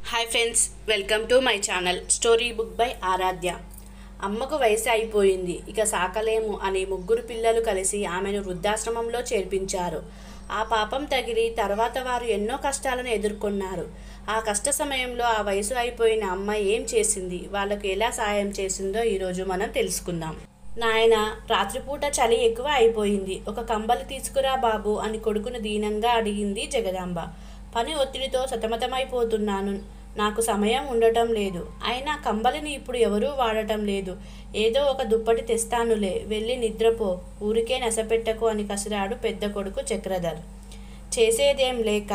hi friends welcome to my channel story book by Aradhya అమ్మకు వయసు అయిపోయింది ఇక సాకలేము అని ముగ్గురు పిల్లలు కలిసి ఆమెను వృద్ధాశ్రమంలో చేర్పించారు ఆ పాపం తగిలి తర్వాత వారు ఎన్నో కష్టాలను ఎదుర్కొన్నారు ఆ కష్ట సమయంలో ఆ వయసు అయిపోయిన అమ్మ ఏం చేసింది వాళ్ళకు ఎలా సాయం చేసిందో ఈరోజు మనం తెలుసుకుందాం నాయన రాత్రిపూట చలి ఎక్కువ అయిపోయింది ఒక కంబలు తీసుకురా బాబు అని కొడుకును దీనంగా అడిగింది జగదాంబ పని ఒత్తిడితో సతమతమైపోతున్నాను నాకు సమయం ఉండటం లేదు అయినా కంబలిని ఇప్పుడు ఎవరూ వాడటం లేదు ఏదో ఒక దుప్పటి తెస్తానులే వెళ్ళి నిద్రపో ఊరికే నసపెట్టకు అని కసిరాడు పెద్ద కొడుకు చక్రధర్ చేసేదేం లేక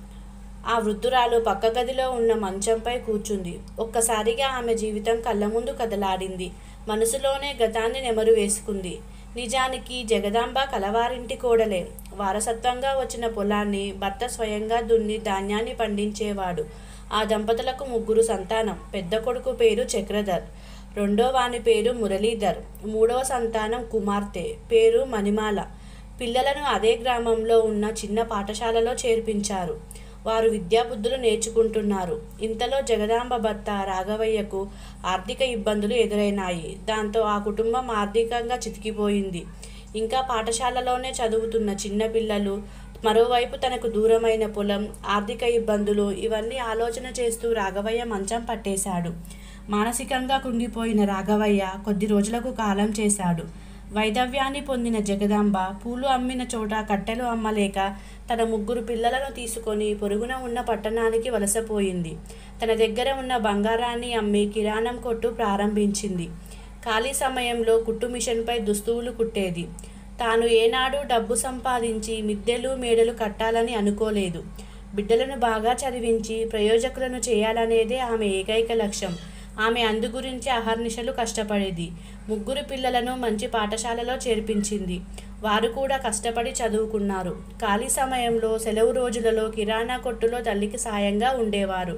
ఆ వృద్ధురాలు పక్క గదిలో ఉన్న మంచంపై కూర్చుంది ఒక్కసారిగా ఆమె జీవితం కళ్ళ ముందు కదలాడింది మనసులోనే గతాన్ని నెమరు వేసుకుంది నిజానికి జగదాంబ కలవారింటి కోడలే వారసత్వంగా వచ్చిన పొలాన్ని భర్త స్వయంగా దున్ని ధాన్యాన్ని పండించేవాడు ఆ దంపతులకు ముగ్గురు సంతానం పెద్ద కొడుకు పేరు చక్రధర్ రెండో వాని పేరు మురళీధర్ మూడవ సంతానం కుమార్తె పేరు మణిమాల పిల్లలను అదే గ్రామంలో ఉన్న చిన్న పాఠశాలలో చేర్పించారు వారు విద్యాబుద్ధులు నేర్చుకుంటున్నారు ఇంతలో జగదాంబ భర్త రాఘవయ్యకు ఆర్థిక ఇబ్బందులు ఎదురైనాయి దాంతో ఆ కుటుంబం ఆర్థికంగా చితికిపోయింది ఇంకా పాఠశాలలోనే చదువుతున్న చిన్న పిల్లలు మరోవైపు తనకు దూరమైన పొలం ఆర్థిక ఇబ్బందులు ఇవన్నీ ఆలోచన చేస్తూ రాఘవయ్య మంచం పట్టేశాడు మానసికంగా కుంగిపోయిన రాఘవయ్య కొద్ది రోజులకు కాలం చేశాడు వైదవ్యాన్ని పొందిన జగదాంబ పూలు అమ్మిన చోట కట్టెలు అమ్మలేక తన ముగ్గురు పిల్లలను తీసుకొని పొరుగున ఉన్న పట్టణానికి వలసపోయింది తన దగ్గర ఉన్న బంగారాన్ని అమ్మి కిరాణం కొట్టు ప్రారంభించింది ఖాళీ సమయంలో కుట్టు మిషన్పై దుస్తువులు కుట్టేది తాను ఏనాడు డబ్బు సంపాదించి మిద్దెలు మేడలు కట్టాలని అనుకోలేదు బిడ్డలను బాగా చదివించి ప్రయోజకులను చేయాలనేదే ఆమె ఏకైక లక్ష్యం ఆమె అందు గురించి అహర్నిశలు కష్టపడేది ముగ్గురు పిల్లలను మంచి పాఠశాలలో చేర్పించింది వారు కూడా కష్టపడి చదువుకున్నారు ఖాళీ సమయంలో సెలవు రోజులలో కిరాణా కొట్టులో తల్లికి సాయంగా ఉండేవారు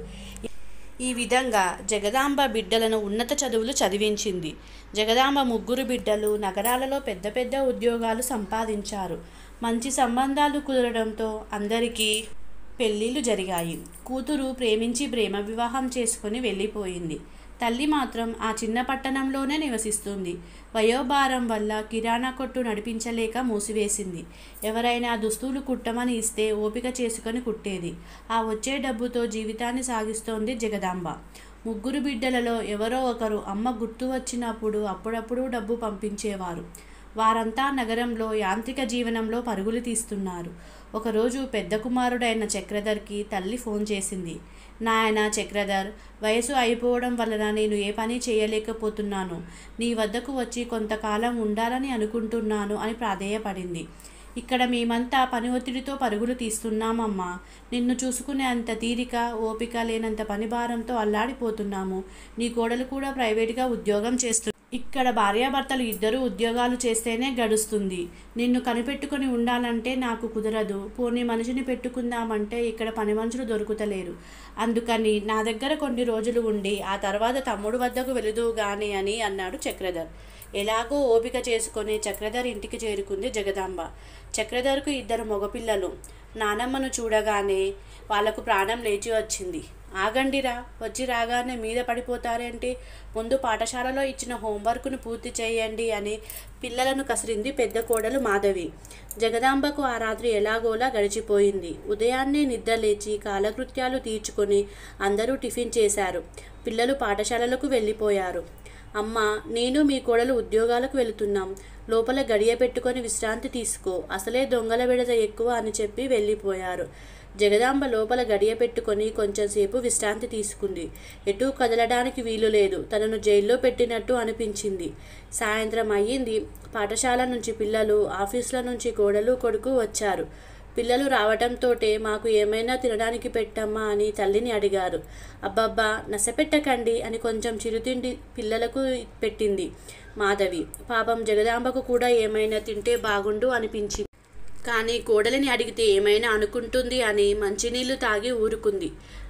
ఈ విధంగా జగదాంబ బిడ్డలను ఉన్నత చదువులు చదివించింది జగదాంబ ముగ్గురు బిడ్డలు నగరాలలో పెద్ద పెద్ద ఉద్యోగాలు సంపాదించారు మంచి సంబంధాలు కుదరడంతో అందరికీ పెళ్ళిళ్ళు జరిగాయి కూతురు ప్రేమించి ప్రేమ వివాహం చేసుకుని వెళ్ళిపోయింది తల్లి మాత్రం ఆ చిన్న పట్టణంలోనే నివసిస్తుంది వయోభారం వల్ల కిరాణా కొట్టు నడిపించలేక మూసివేసింది ఎవరైనా దుస్తులు కుట్టమని ఇస్తే ఓపిక చేసుకొని కుట్టేది ఆ వచ్చే డబ్బుతో జీవితాన్ని సాగిస్తోంది జగదాంబ ముగ్గురు బిడ్డలలో ఎవరో ఒకరు అమ్మ గుర్తు వచ్చినప్పుడు అప్పుడప్పుడు డబ్బు పంపించేవారు వారంతా నగరంలో యాంత్రిక జీవనంలో పరుగులు తీస్తున్నారు ఒకరోజు పెద్ద కుమారుడైన చక్రధర్కి తల్లి ఫోన్ చేసింది నాయన చక్రధర్ వయసు అయిపోవడం వలన నేను ఏ పని చేయలేకపోతున్నాను నీ వద్దకు వచ్చి కొంతకాలం ఉండాలని అనుకుంటున్నాను అని ప్రాధేయపడింది ఇక్కడ మేమంతా పని ఒత్తిడితో పరుగులు తీస్తున్నామమ్మా నిన్ను చూసుకునే అంత తీరిక ఓపిక లేనంత పని భారంతో అల్లాడిపోతున్నాము నీ కోడలు కూడా ప్రైవేట్గా ఉద్యోగం చేస్తుంది ఇక్కడ భార్యాభర్తలు ఇద్దరు ఉద్యోగాలు చేస్తేనే గడుస్తుంది నిన్ను కనిపెట్టుకొని ఉండాలంటే నాకు కుదరదు పోనీ మనిషిని పెట్టుకుందామంటే ఇక్కడ పని మనుషులు దొరుకుతలేరు అందుకని నా దగ్గర కొన్ని రోజులు ఉండి ఆ తర్వాత తమ్ముడు వద్దకు వెళుదు గాని అని అన్నాడు చక్రధర్ ఎలాగో ఓపిక చేసుకొని చక్రధర్ ఇంటికి చేరుకుంది జగదాంబ చక్రధర్కు ఇద్దరు మగపిల్లలు నానమ్మను చూడగానే వాళ్లకు ప్రాణం లేచి వచ్చింది ఆగండిరా వచ్చి రాగానే మీద పడిపోతారేంటి ముందు పాఠశాలలో ఇచ్చిన హోంవర్క్ను పూర్తి చేయండి అని పిల్లలను కసిరింది పెద్ద కోడలు మాధవి జగదాంబకు ఆ రాత్రి ఎలాగోలా గడిచిపోయింది ఉదయాన్నే నిద్ర లేచి కాలకృత్యాలు తీర్చుకొని అందరూ టిఫిన్ చేశారు పిల్లలు పాఠశాలలకు వెళ్ళిపోయారు అమ్మ నేను మీ కోడలు ఉద్యోగాలకు వెళుతున్నాం లోపల గడియ పెట్టుకొని విశ్రాంతి తీసుకో అసలే దొంగల విడత ఎక్కువ అని చెప్పి వెళ్ళిపోయారు జగదాంబ లోపల గడియ పెట్టుకొని కొంచెంసేపు విశ్రాంతి తీసుకుంది ఎటూ కదలడానికి వీలు లేదు తనను జైల్లో పెట్టినట్టు అనిపించింది సాయంత్రం అయ్యింది పాఠశాల నుంచి పిల్లలు ఆఫీసుల నుంచి కోడలు కొడుకు వచ్చారు పిల్లలు రావటంతోటే మాకు ఏమైనా తినడానికి పెట్టమ్మా అని తల్లిని అడిగారు అబ్బబ్బా నసపెట్టకండి అని కొంచెం చిరుతిండి పిల్లలకు పెట్టింది మాధవి పాపం జగదాంబకు కూడా ఏమైనా తింటే బాగుండు అనిపించింది కానీ కోడలిని అడిగితే ఏమైనా అనుకుంటుంది అని మంచినీళ్లు తాగి ఊరుకుంది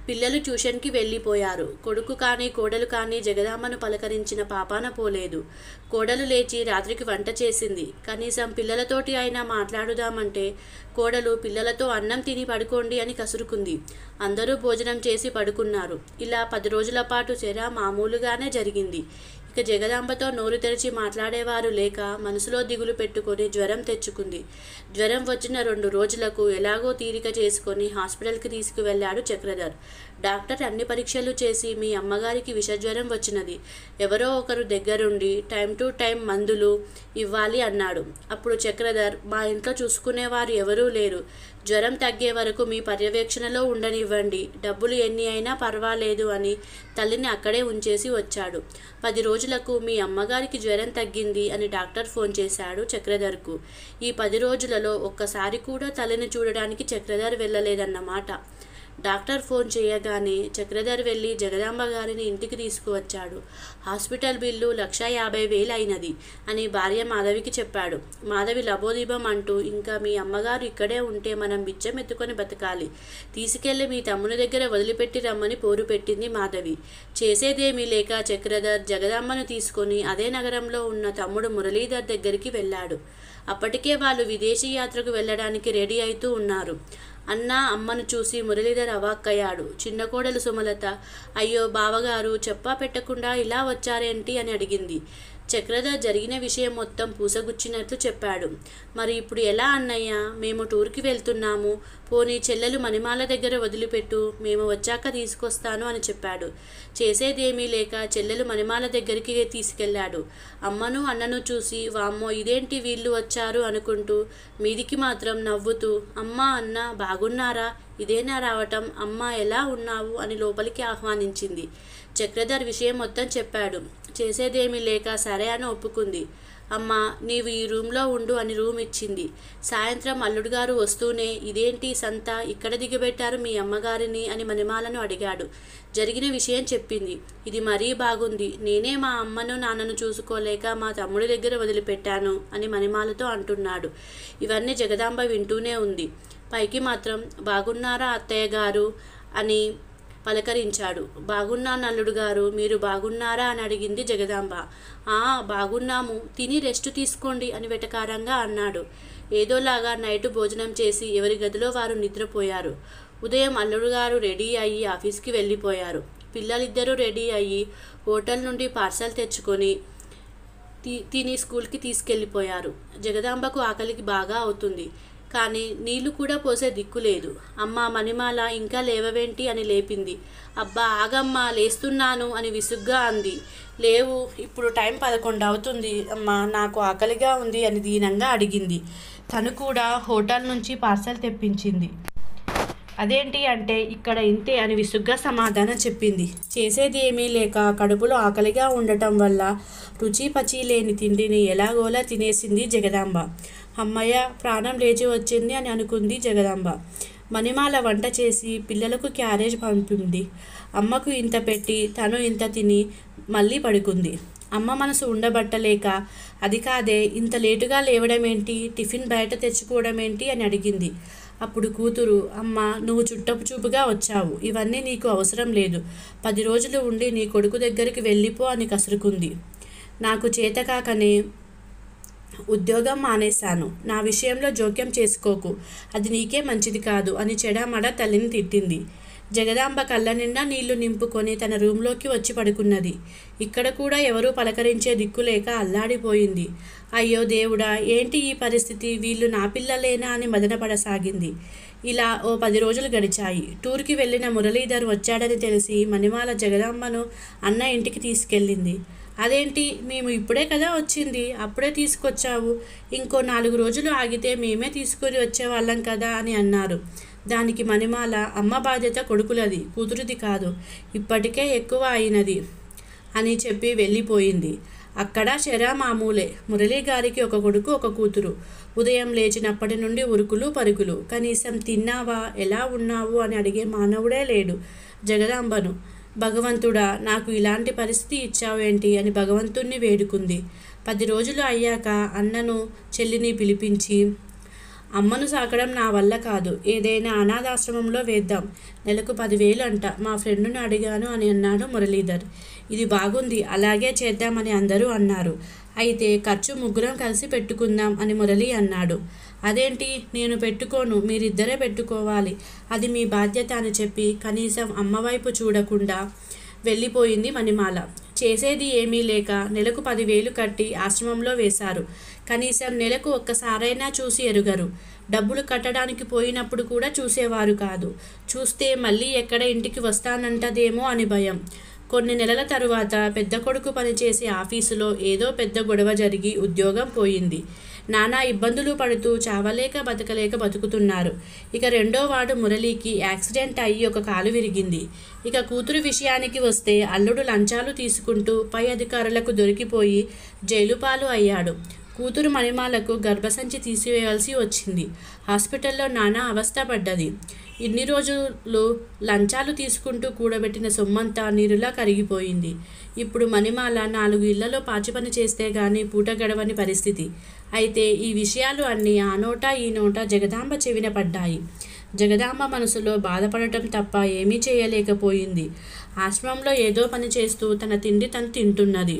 పిల్లలు ట్యూషన్కి వెళ్ళిపోయారు కొడుకు కానీ కోడలు కానీ జగదాంబను పలకరించిన పాపాన పోలేదు కోడలు లేచి రాత్రికి వంట చేసింది కనీసం పిల్లలతోటి అయినా మాట్లాడుదామంటే కోడలు పిల్లలతో అన్నం తిని పడుకోండి అని కసురుకుంది అందరూ భోజనం చేసి పడుకున్నారు ఇలా పది రోజుల పాటు చెర మామూలుగానే జరిగింది ఇక జగదాంబతో నోరు తెరిచి మాట్లాడేవారు లేక మనసులో దిగులు పెట్టుకొని జ్వరం తెచ్చుకుంది జ్వరం వచ్చిన రెండు రోజులకు ఎలాగో తీరిక చేసుకొని హాస్పిటల్కి తీసుకువెళ్ళాడు చక్రధర్ డాక్టర్ అన్ని పరీక్షలు చేసి మీ అమ్మగారికి విషజ్వరం వచ్చినది ఎవరో ఒకరు దగ్గరుండి టైం టు టైం మందులు ఇవ్వాలి అన్నాడు అప్పుడు చక్రధర్ మా ఇంట్లో చూసుకునేవారు ఎవరూ లేరు జ్వరం తగ్గే వరకు మీ పర్యవేక్షణలో ఉండనివ్వండి డబ్బులు ఎన్ని అయినా పర్వాలేదు అని తల్లిని అక్కడే ఉంచేసి వచ్చాడు పది రోజులకు మీ అమ్మగారికి జ్వరం తగ్గింది అని డాక్టర్ ఫోన్ చేశాడు చక్రధర్కు ఈ పది రోజులలో ఒక్కసారి కూడా తల్లిని చూడడానికి చక్రధర్ వెళ్ళలేదన్నమాట డాక్టర్ ఫోన్ చేయగానే చక్రధర్ వెళ్ళి జగదాంబ గారిని ఇంటికి తీసుకువచ్చాడు హాస్పిటల్ బిల్లు లక్ష యాభై వేలు అయినది అని భార్య మాధవికి చెప్పాడు మాధవి లబోదీపం అంటూ ఇంకా మీ అమ్మగారు ఇక్కడే ఉంటే మనం బిచ్చం ఎత్తుకొని బతకాలి తీసుకెళ్లి మీ తమ్ముని దగ్గర వదిలిపెట్టి రమ్మని పోరు పెట్టింది మాధవి చేసేదేమీ లేక చక్రధర్ జగదాంబను తీసుకొని అదే నగరంలో ఉన్న తమ్ముడు మురళీధర్ దగ్గరికి వెళ్ళాడు అప్పటికే వాళ్ళు విదేశీ యాత్రకు వెళ్ళడానికి రెడీ అవుతూ ఉన్నారు అన్న అమ్మను చూసి మురళీధర్ అవాక్కయ్యాడు చిన్న కోడలు సుమలత అయ్యో బావగారు చెప్పా పెట్టకుండా ఇలా వచ్చారేంటి అని అడిగింది చక్రధర్ జరిగిన విషయం మొత్తం పూసగుచ్చినట్లు చెప్పాడు మరి ఇప్పుడు ఎలా అన్నయ్య మేము టూర్కి వెళ్తున్నాము పోనీ చెల్లెలు మణిమాల దగ్గర వదిలిపెట్టు మేము వచ్చాక తీసుకొస్తాను అని చెప్పాడు చేసేదేమీ లేక చెల్లెలు మణిమాల దగ్గరికి తీసుకెళ్ళాడు అమ్మను అన్నను చూసి వామ్మో ఇదేంటి వీళ్ళు వచ్చారు అనుకుంటూ మీదికి మాత్రం నవ్వుతూ అమ్మ అన్న బాగున్నారా ఇదేనా రావటం అమ్మ ఎలా ఉన్నావు అని లోపలికి ఆహ్వానించింది చక్రధర్ విషయం మొత్తం చెప్పాడు చేసేదేమీ లేక సరే అని ఒప్పుకుంది అమ్మ నీవు ఈ రూమ్లో ఉండు అని రూమ్ ఇచ్చింది సాయంత్రం అల్లుడు గారు వస్తూనే ఇదేంటి సంత ఇక్కడ దిగబెట్టారు మీ అమ్మగారిని అని మణిమాలను అడిగాడు జరిగిన విషయం చెప్పింది ఇది మరీ బాగుంది నేనే మా అమ్మను నాన్నను చూసుకోలేక మా తమ్ముడి దగ్గర వదిలిపెట్టాను అని మణిమాలతో అంటున్నాడు ఇవన్నీ జగదాంబ వింటూనే ఉంది పైకి మాత్రం బాగున్నారా అత్తయ్య గారు అని పలకరించాడు బాగున్నా నల్లుడు గారు మీరు బాగున్నారా అని అడిగింది జగదాంబ ఆ బాగున్నాము తిని రెస్ట్ తీసుకోండి అని వెటకారంగా అన్నాడు ఏదోలాగా నైట్ భోజనం చేసి ఎవరి గదిలో వారు నిద్రపోయారు ఉదయం అల్లుడు గారు రెడీ అయ్యి ఆఫీస్కి వెళ్ళిపోయారు పిల్లలిద్దరూ రెడీ అయ్యి హోటల్ నుండి పార్సల్ తెచ్చుకొని తి తిని స్కూల్కి తీసుకెళ్ళిపోయారు జగదాంబకు ఆకలికి బాగా అవుతుంది కానీ నీళ్లు కూడా పోసే దిక్కు లేదు అమ్మ మణిమాల ఇంకా లేవవేంటి అని లేపింది అబ్బా ఆగమ్మా లేస్తున్నాను అని విసుగ్గా అంది లేవు ఇప్పుడు టైం పదకొండు అవుతుంది అమ్మా నాకు ఆకలిగా ఉంది అని దీనంగా అడిగింది తను కూడా హోటల్ నుంచి పార్సల్ తెప్పించింది అదేంటి అంటే ఇక్కడ ఇంతే అని విసుగ్గా సమాధానం చెప్పింది చేసేది ఏమీ లేక కడుపులో ఆకలిగా ఉండటం వల్ల రుచి పచి లేని తిండిని ఎలాగోలా తినేసింది జగదాంబ అమ్మయ్య ప్రాణం లేచి వచ్చింది అని అనుకుంది జగదాంబ మణిమాల వంట చేసి పిల్లలకు క్యారేజ్ పంపింది అమ్మకు ఇంత పెట్టి తను ఇంత తిని మళ్ళీ పడుకుంది అమ్మ మనసు ఉండబట్టలేక అది కాదే ఇంత లేటుగా లేవడం ఏంటి టిఫిన్ బయట తెచ్చుకోవడం ఏంటి అని అడిగింది అప్పుడు కూతురు అమ్మ నువ్వు చుట్టపు చూపుగా వచ్చావు ఇవన్నీ నీకు అవసరం లేదు పది రోజులు ఉండి నీ కొడుకు దగ్గరికి వెళ్ళిపో అని కసురుకుంది నాకు చేతకాకనే ఉద్యోగం మానేశాను నా విషయంలో జోక్యం చేసుకోకు అది నీకే మంచిది కాదు అని చెడామడ తల్లిని తిట్టింది జగదాంబ కళ్ళ నిండా నీళ్లు నింపుకొని తన రూంలోకి వచ్చి పడుకున్నది ఇక్కడ కూడా ఎవరూ పలకరించే దిక్కులేక అల్లాడిపోయింది అయ్యో దేవుడా ఏంటి ఈ పరిస్థితి వీళ్ళు నా పిల్లలేనా అని మదనపడసాగింది ఇలా ఓ పది రోజులు గడిచాయి టూర్కి వెళ్ళిన మురళీధర్ వచ్చాడని తెలిసి మణిమాల జగదాంబను అన్న ఇంటికి తీసుకెళ్ళింది అదేంటి మేము ఇప్పుడే కదా వచ్చింది అప్పుడే తీసుకొచ్చావు ఇంకో నాలుగు రోజులు ఆగితే మేమే తీసుకొని వచ్చేవాళ్ళం కదా అని అన్నారు దానికి మణిమాల అమ్మ బాధ్యత కొడుకులది కూతురిది కాదు ఇప్పటికే ఎక్కువ అయినది అని చెప్పి వెళ్ళిపోయింది అక్కడ శరా మామూలే మురళీ గారికి ఒక కొడుకు ఒక కూతురు ఉదయం లేచినప్పటి నుండి ఉరుకులు పరుగులు కనీసం తిన్నావా ఎలా ఉన్నావు అని అడిగే మానవుడే లేడు జగదాంబను భగవంతుడా నాకు ఇలాంటి పరిస్థితి ఇచ్చావేంటి అని భగవంతుణ్ణి వేడుకుంది పది రోజులు అయ్యాక అన్నను చెల్లిని పిలిపించి అమ్మను సాకడం నా వల్ల కాదు ఏదైనా అనాథాశ్రమంలో వేద్దాం నెలకు పదివేలు అంట మా ఫ్రెండ్ను అడిగాను అని అన్నాడు మురళీధర్ ఇది బాగుంది అలాగే చేద్దామని అందరూ అన్నారు అయితే ఖర్చు ముగ్గురం కలిసి పెట్టుకుందాం అని మురళి అన్నాడు అదేంటి నేను పెట్టుకోను మీరిద్దరే పెట్టుకోవాలి అది మీ బాధ్యత అని చెప్పి కనీసం అమ్మ వైపు చూడకుండా వెళ్ళిపోయింది మణిమాల చేసేది ఏమీ లేక నెలకు పదివేలు కట్టి ఆశ్రమంలో వేశారు కనీసం నెలకు ఒక్కసారైనా చూసి ఎరుగరు డబ్బులు కట్టడానికి పోయినప్పుడు కూడా చూసేవారు కాదు చూస్తే మళ్ళీ ఎక్కడ ఇంటికి వస్తానంటదేమో అని భయం కొన్ని నెలల తరువాత పెద్ద కొడుకు పనిచేసే ఆఫీసులో ఏదో పెద్ద గొడవ జరిగి ఉద్యోగం పోయింది నానా ఇబ్బందులు పడుతూ చావలేక బతకలేక బతుకుతున్నారు ఇక రెండో వాడు మురళికి యాక్సిడెంట్ అయ్యి ఒక కాలు విరిగింది ఇక కూతురు విషయానికి వస్తే అల్లుడు లంచాలు తీసుకుంటూ పై అధికారులకు దొరికిపోయి జైలు పాలు అయ్యాడు కూతురు మణిమాలకు గర్భసంచి తీసివేయాల్సి వచ్చింది హాస్పిటల్లో నానా అవస్థ పడ్డది ఇన్ని రోజులు లంచాలు తీసుకుంటూ కూడబెట్టిన సొమ్మంతా నీరులా కరిగిపోయింది ఇప్పుడు మణిమాల నాలుగు ఇళ్లలో పాచి పని చేస్తే గాని పూట గడవని పరిస్థితి అయితే ఈ విషయాలు అన్నీ ఆ నోట ఈ నోట జగదాంబ చెవిన పడ్డాయి జగదాంబ మనసులో బాధపడటం తప్ప ఏమీ చేయలేకపోయింది ఆశ్రమంలో ఏదో పని చేస్తూ తన తిండి తను తింటున్నది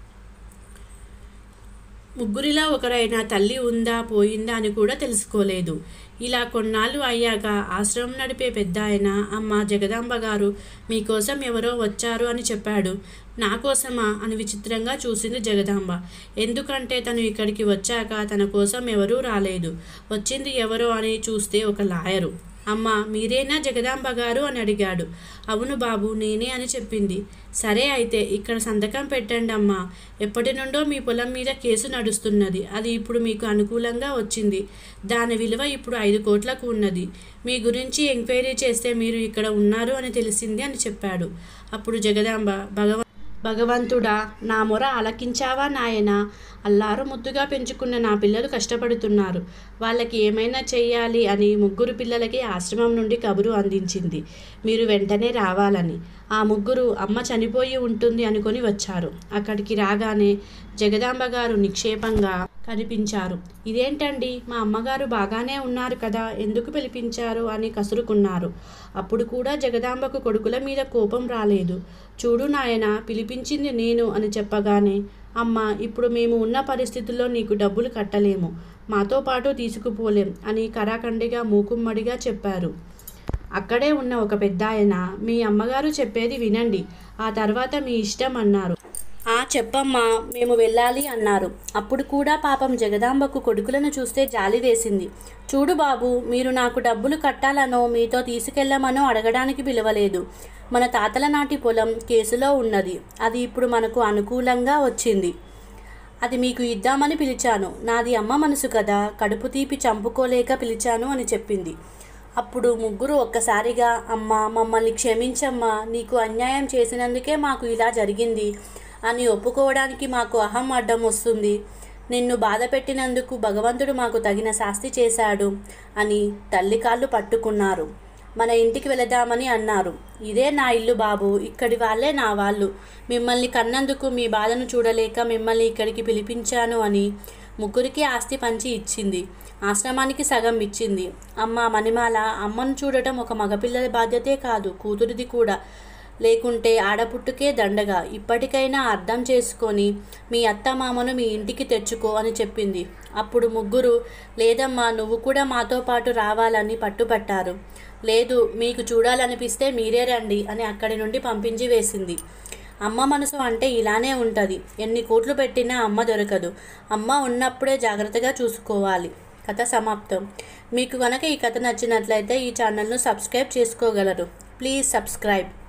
ముగ్గురిలో ఒకరైన తల్లి ఉందా పోయిందా అని కూడా తెలుసుకోలేదు ఇలా కొన్నాళ్ళు అయ్యాక ఆశ్రమం నడిపే పెద్ద ఆయన అమ్మ జగదాంబ గారు మీకోసం ఎవరో వచ్చారు అని చెప్పాడు నా కోసమా అని విచిత్రంగా చూసింది జగదాంబ ఎందుకంటే తను ఇక్కడికి వచ్చాక తన కోసం ఎవరూ రాలేదు వచ్చింది ఎవరో అని చూస్తే ఒక లాయరు అమ్మ మీరేనా జగదాంబ గారు అని అడిగాడు అవును బాబు నేనే అని చెప్పింది సరే అయితే ఇక్కడ సంతకం పెట్టండి అమ్మా ఎప్పటి నుండో మీ పొలం మీద కేసు నడుస్తున్నది అది ఇప్పుడు మీకు అనుకూలంగా వచ్చింది దాని విలువ ఇప్పుడు ఐదు కోట్లకు ఉన్నది మీ గురించి ఎంక్వైరీ చేస్తే మీరు ఇక్కడ ఉన్నారు అని తెలిసింది అని చెప్పాడు అప్పుడు జగదాంబ భగవ భగవంతుడా నా మొర ఆలకించావా నాయనా అల్లారు ముద్దుగా పెంచుకున్న నా పిల్లలు కష్టపడుతున్నారు వాళ్ళకి ఏమైనా చెయ్యాలి అని ముగ్గురు పిల్లలకి ఆశ్రమం నుండి కబురు అందించింది మీరు వెంటనే రావాలని ఆ ముగ్గురు అమ్మ చనిపోయి ఉంటుంది అనుకొని వచ్చారు అక్కడికి రాగానే జగదాంబ గారు నిక్షేపంగా కనిపించారు ఇదేంటండి మా అమ్మగారు బాగానే ఉన్నారు కదా ఎందుకు పిలిపించారు అని కసురుకున్నారు అప్పుడు కూడా జగదాంబకు కొడుకుల మీద కోపం రాలేదు చూడు నాయన పిలిపించింది నేను అని చెప్పగానే అమ్మ ఇప్పుడు మేము ఉన్న పరిస్థితుల్లో నీకు డబ్బులు కట్టలేము మాతో పాటు తీసుకుపోలేం అని కరాఖండిగా మూకుమ్మడిగా చెప్పారు అక్కడే ఉన్న ఒక పెద్ద ఆయన మీ అమ్మగారు చెప్పేది వినండి ఆ తర్వాత మీ ఇష్టం అన్నారు ఆ చెప్పమ్మా మేము వెళ్ళాలి అన్నారు అప్పుడు కూడా పాపం జగదాంబకు కొడుకులను చూస్తే జాలి వేసింది చూడు బాబు మీరు నాకు డబ్బులు కట్టాలనో మీతో తీసుకెళ్ళమనో అడగడానికి పిలవలేదు మన తాతల నాటి పొలం కేసులో ఉన్నది అది ఇప్పుడు మనకు అనుకూలంగా వచ్చింది అది మీకు ఇద్దామని పిలిచాను నాది అమ్మ మనసు కదా కడుపు తీపి చంపుకోలేక పిలిచాను అని చెప్పింది అప్పుడు ముగ్గురు ఒక్కసారిగా అమ్మ మమ్మల్ని క్షమించమ్మా నీకు అన్యాయం చేసినందుకే మాకు ఇలా జరిగింది అని ఒప్పుకోవడానికి మాకు అహం అడ్డం వస్తుంది నిన్ను బాధ పెట్టినందుకు భగవంతుడు మాకు తగిన శాస్తి చేశాడు అని తల్లి కాళ్ళు పట్టుకున్నారు మన ఇంటికి వెళదామని అన్నారు ఇదే నా ఇల్లు బాబు ఇక్కడి వాళ్ళే నా వాళ్ళు మిమ్మల్ని కన్నందుకు మీ బాధను చూడలేక మిమ్మల్ని ఇక్కడికి పిలిపించాను అని ముగ్గురికి ఆస్తి పంచి ఇచ్చింది ఆశ్రమానికి సగం ఇచ్చింది అమ్మ మణిమాల అమ్మను చూడటం ఒక మగపిల్లల బాధ్యతే కాదు కూతురిది కూడా లేకుంటే ఆడపుట్టుకే దండగా ఇప్పటికైనా అర్థం చేసుకొని మీ అత్త మామను మీ ఇంటికి తెచ్చుకో అని చెప్పింది అప్పుడు ముగ్గురు లేదమ్మా నువ్వు కూడా మాతో పాటు రావాలని పట్టుపట్టారు లేదు మీకు చూడాలనిపిస్తే మీరే రండి అని అక్కడి నుండి పంపించి వేసింది అమ్మ మనసు అంటే ఇలానే ఉంటుంది ఎన్ని కోట్లు పెట్టినా అమ్మ దొరకదు అమ్మ ఉన్నప్పుడే జాగ్రత్తగా చూసుకోవాలి కథ సమాప్తం మీకు కనుక ఈ కథ నచ్చినట్లయితే ఈ ఛానల్ను సబ్స్క్రైబ్ చేసుకోగలరు ప్లీజ్ సబ్స్క్రైబ్